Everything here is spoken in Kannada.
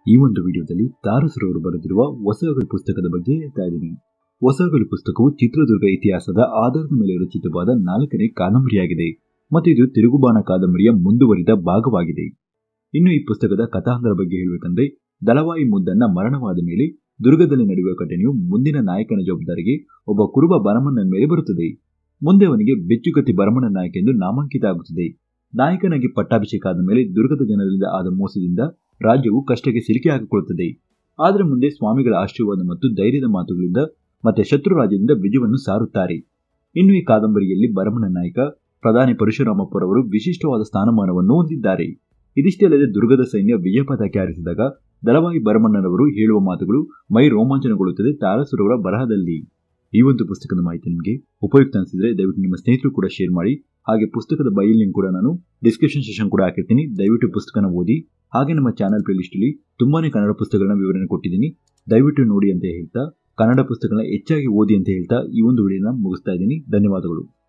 ಈ ಒಂದು ವಿಡಿಯೋದಲ್ಲಿ ತಾರಸರವರು ಬರೆದಿರುವ ಹೊಸಗಲು ಪುಸ್ತಕದ ಬಗ್ಗೆ ಹೇಳ್ತಾ ಇದ್ದೀನಿ ಹೊಸಗಲು ಪುಸ್ತಕವು ಚಿತ್ರದುರ್ಗ ಇತಿಹಾಸದ ಆಧಾರದ ಮೇಲೆ ರಚಿತವಾದ ನಾಲ್ಕನೇ ಕಾದಂಬರಿಯಾಗಿದೆ ಮತ್ತು ಇದು ತಿರುಗುಬಾಣ ಕಾದಂಬರಿಯ ಮುಂದುವರಿದ ಭಾಗವಾಗಿದೆ ಇನ್ನು ಈ ಪುಸ್ತಕದ ಕಥಾಂಗರ ಬಗ್ಗೆ ಹೇಳಬೇಕಂದ್ರೆ ದಳವಾಯಿ ಮುದ್ದನ್ನ ಮರಣವಾದ ಮೇಲೆ ದುರ್ಗದಲ್ಲಿ ನಡೆಯುವ ಘಟನೆಯು ಮುಂದಿನ ನಾಯಕನ ಜವಾಬ್ದಾರಿಗೆ ಒಬ್ಬ ಕುರುಬ ಬರಮಣ್ಣನ ಮೇಲೆ ಬರುತ್ತದೆ ಮುಂದೆ ಅವನಿಗೆ ಬೆಚ್ಚುಗತಿ ಬರಮಣ್ಣ ನಾಯಕ ಎಂದು ನಾಮಾಂಕಿತ ಆಗುತ್ತದೆ ನಾಯಕನಾಗಿ ಪಟ್ಟಾಭಿಷೇಕ ಆದ ಮೇಲೆ ದುರ್ಗದ ಜನರಿಂದ ಆದ ಮೋಸದಿಂದ ರಾಜ್ಯವು ಕಷ್ಟಕ್ಕೆ ಸಿಲುಕಿ ಹಾಕಿಕೊಳ್ಳುತ್ತದೆ ಆದರೆ ಮುಂದೆ ಸ್ವಾಮಿಗಳ ಆಶೀರ್ವಾದ ಮತ್ತು ಧೈರ್ಯದ ಮಾತುಗಳಿಂದ ಮತ್ತೆ ಶತ್ರು ರಾಜ್ಯದಿಂದ ವಿಜಯವನ್ನು ಸಾರುತ್ತಾರೆ ಇನ್ನು ಈ ಕಾದಂಬರಿಯಲ್ಲಿ ಭರಮಣ ನಾಯಕ ಪ್ರಧಾನಿ ಪರಶುರಾಮಪ್ಪರವರು ವಿಶಿಷ್ಟವಾದ ಸ್ಥಾನಮಾನವನ್ನು ಹೊಂದಿದ್ದಾರೆ ಇದಿಷ್ಟೇ ಅಲ್ಲದೆ ದುರ್ಗದ ಸೈನ್ಯ ವಿಜಯ ಪತಾಕೆ ಹಾರಿಸಿದಾಗ ದಳವಾಯಿ ಭರಮಣ್ಣನವರು ಹೇಳುವ ಮಾತುಗಳು ಮೈ ರೋಮಾಂಚನಗೊಳ್ಳುತ್ತದೆ ತಾರಸುರವರ ಬರಹದಲ್ಲಿ ಈ ಒಂದು ಪುಸ್ತಕದ ಮಾಹಿತಿ ನಿಮಗೆ ಉಪಯುಕ್ತ ಅನಿಸಿದ್ರೆ ದಯವಿಟ್ಟು ನಿಮ್ಮ ಸ್ನೇಹಿತರು ಕೂಡ ಶೇರ್ ಮಾಡಿ ಹಾಗೆ ಪುಸ್ತಕದ ಬೈ ಲಿಂಕ್ ಕೂಡ ನಾನು ಡಿಸ್ಕ್ರಿಪ್ಷನ್ ಸೆಷನ್ ಕೂಡ ಹಾಕಿರ್ತೀನಿ ದಯವಿಟ್ಟು ಪುಸ್ತಕನ ಓದಿ ಹಾಗೆ ನಮ್ಮ ಚಾನಲ್ ಪ್ಲೇಲಿಸ್ಟಲ್ಲಿ ತುಂಬಾನೇ ಕನ್ನಡ ಪುಸ್ತಕಗಳನ್ನ ವಿವರಣೆ ಕೊಟ್ಟಿದ್ದೀನಿ ದಯವಿಟ್ಟು ನೋಡಿ ಅಂತ ಹೇಳ್ತಾ ಕನ್ನಡ ಪುಸ್ತಕಗಳನ್ನ ಹೆಚ್ಚಾಗಿ ಓದಿ ಅಂತ ಹೇಳ್ತಾ ಈ ಒಂದು ವಿಡಿಯೋನ ಮುಗಿಸ್ತಾ ಇದ್ದೀನಿ ಧನ್ಯವಾದಗಳು